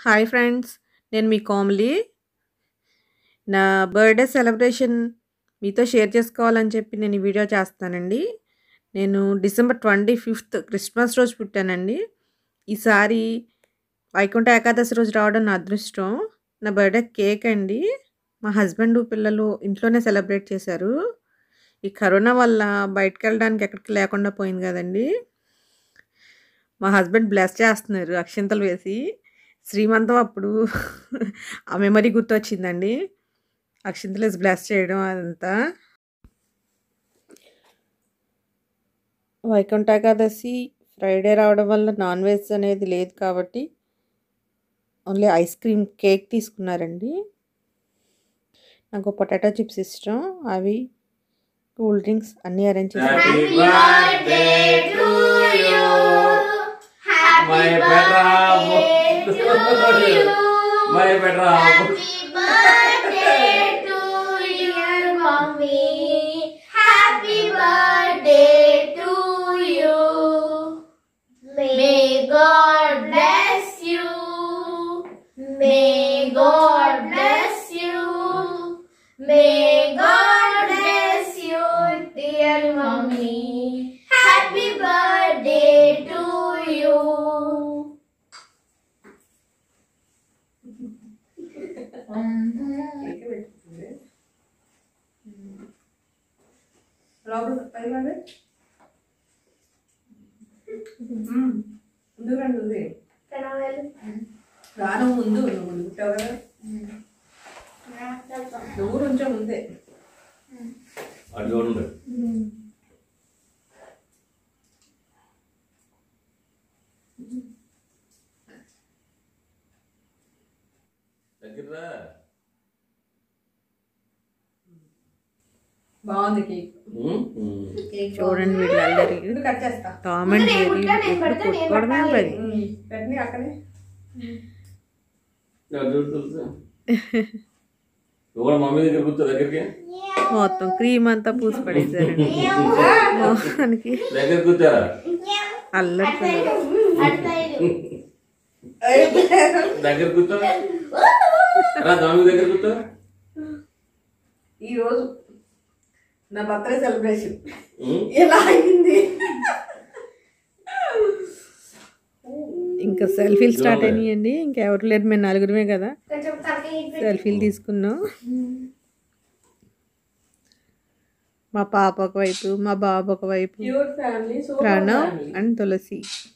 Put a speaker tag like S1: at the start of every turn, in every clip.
S1: Hi friends నేను మీ కోమలి నా birthday celebration మీతో షేర్ చేసుకోవాలని చెప్పి నేను ఈ వీడియో చేస్తానండి నేను డిసెంబర్ ట్వంటీ ఫిఫ్త్ క్రిస్మస్ రోజు పుట్టానండి ఈసారి వైకుంఠ ఏకాదశి రోజు రావడం నా అదృష్టం నా బర్త్డే కేక్ అండి మా హస్బెండ్ పిల్లలు ఇంట్లోనే సెలబ్రేట్ చేశారు ఈ కరోనా వల్ల బయటకు వెళ్ళడానికి ఎక్కడికి లేకుండా పోయింది కదండి మా హస్బెండ్ బ్లెస్ చేస్తున్నారు అక్షింతలు వేసి శ్రీమంతం అప్పుడు ఆ మెమరీ గుర్తొచ్చిందండి అక్షింతలు వేసి బ్లెస్ చేయడం అదంతా వైకుంఠ ఏకాదశి ఫ్రైడే రావడం వల్ల నాన్ వెజ్ అనేది లేదు కాబట్టి ఓన్లీ ఐస్ క్రీమ్ కేక్ తీసుకున్నారండి నాకు పొటాటో చిప్స్ ఇష్టం అవి కూల్ డ్రింక్స్ అన్నీ అరేంజ్ చేశారు
S2: Happy birthday to you.
S3: My better
S2: Happy birthday to your mommy. Happy birthday to you. May God bless you. May God bless you. May God bless you, dear mommy. Happy birthday to you.
S1: ముందు రండి ఉంది రాను ముందు నువ్వు ముందు పుట్టావు కదా నువ్వు కొంచెం ముందే
S3: అటు చూడండి దగ్గర
S1: బాగుంది కేక్
S3: కేక్
S1: చూడండి వీళ్ళు అల్లరి
S4: కట్ చేస్తా
S1: టామ్ అండ్
S2: నేను
S1: జెర్రీ
S2: పుట్టా, నేను
S1: ఎప్పుడు
S2: పెడతా, నేను
S1: కొట్టుకోవడమే
S2: పెట్టాలి.
S1: పని
S4: పెట్టని అక్కడే
S3: కూడా మమ్మీ దగ్గర కూర్చో దగ్గరికి
S1: మొత్తం క్రీమ్ అంతా పూసి పడేసారండి మొహానికి
S3: దగ్గర కూర్చోరా
S1: అల్లరి పిల్లలు.
S3: దగ్గర కూర్చో రా మమ్మీ దగ్గర కూర్చో
S4: ఈ రోజు నా బర్త్డే సెలబ్రేషన్
S3: ఉమ్.
S4: ఎలా అయింది
S1: ఇంకా సెల్ఫీలు స్టార్ట్ అయినాయండి ఇంకా ఎవరు లేరు మేము నలుగురమే కదా
S2: కొంచెం తలకాయ
S1: సెల్ఫీలు తీసుకున్నాం మా పాప ఒక వైపు మా బాబు ఒక వైపు
S4: cute family super
S1: Pranav
S4: family
S1: and Tulasi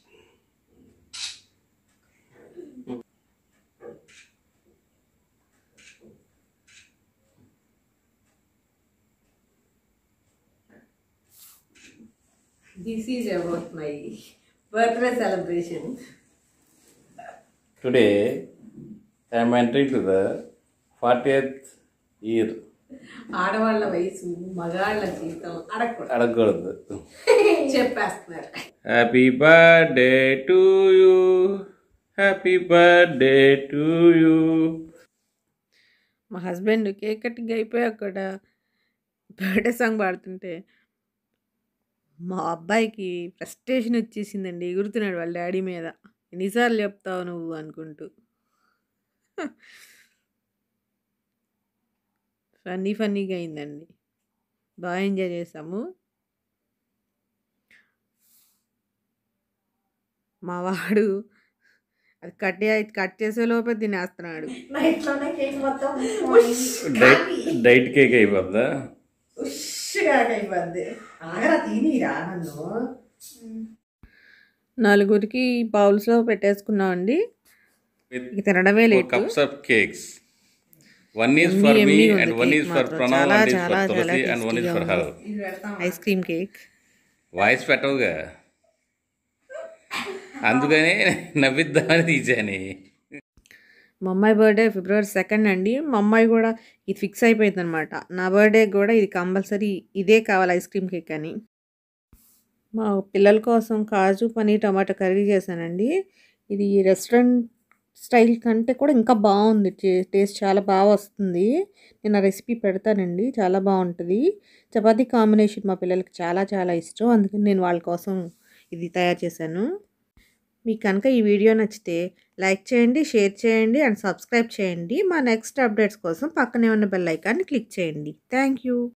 S4: this is about my birthday celebration
S3: Today, I am entering to the 40th year.
S4: ఆడవాళ్ళ వయసు మగాళ్ళ జీవితం అడగకూడదు
S3: అడగకూడదు
S4: చెప్పేస్తున్నారు
S3: happy birthday to you happy birthday to you
S1: మా హస్బెండ్ కేక్ కటింగ్ అయిపోయాక కూడా బర్త్డే సాంగ్ పాడుతుంటే మా అబ్బాయికి ఫ్రస్ట్రేషన్ వచ్చేసిందండి ఎగురుతున్నాడు వాళ్ళ డాడీ మీద ఎన్నిసార్లు చెప్తావు నువ్వు అనుకుంటూ ఫన్నీ ఫన్నీగా అయిందండి బాగా ఎంజాయ్ చేసాము మా వాడు అది కట్ చే- కట్ చేసే లోపే తినేస్తున్నాడు
S2: నైట్ లోనే కేక్ మొత్తం
S3: డైట్ డైట్ కేక్ అయిపోద్దా
S4: ఉష్గా అయిపోద్ది ఆగరా తినిరా నన్ను
S1: నలుగురికి బౌల్స్లో పెట్టేసుకున్నామండి ఇక తినడమే late
S3: cups of cakes one is
S1: Yummy,
S3: for me
S1: yummy ఉంది
S3: and one
S1: cake
S3: is for
S1: మాత్రం.
S3: ప్రణవ్
S1: చాలా,
S3: అండ్ ఈజ్
S1: చాలా,
S3: ఫర్ తులసి
S1: చాలా
S3: and one is
S1: tasty
S3: for
S1: గా
S3: హర్
S4: ఇది పెడతాం
S1: ఐస్ క్రీమ్ కేక్
S3: వాయిస్ పెట్టవుగా అందుకని నవ్విద్దామని తీసాని
S1: మా అమ్మాయి బర్త్డే ఫిబ్రవరి సెకండ్ అండి మా అమ్మాయి కూడా ఇది ఫిక్స్ అయిపోయింది అనమాట నా బర్త్డే కూడా ఇది కంపల్సరీ ఇదే కావాలి ఐస్ క్రీమ్ కేక్ అని మా పిల్లల కోసం కాజు పనీర్ టమాటా కర్రీ చేశానండి ఇది రెస్టారెంట్ స్టైల్ కంటే కూడా ఇంకా బాగుంది టే- టేస్ట్ చాలా బాగా వస్తుంది నేను ఆ రెసిపీ పెడతానండి చాలా బాగుంటుంది చపాతీ కాంబినేషన్ మా పిల్లలకి చాలా చాలా ఇష్టం అందుకని నేను వాళ్ళ కోసం ఇది తయారు చేశాను మీకు కనుక ఈ వీడియో నచ్చితే లైక్ చేయండి షేర్ చేయండి అండ్ సబ్స్క్రైబ్ చేయండి మా నెక్స్ట్ అప్డేట్స్ కోసం పక్కనే ఉన్న బెల్ ఐకాన్ని క్లిక్ చేయండి థ్యాంక్ యూ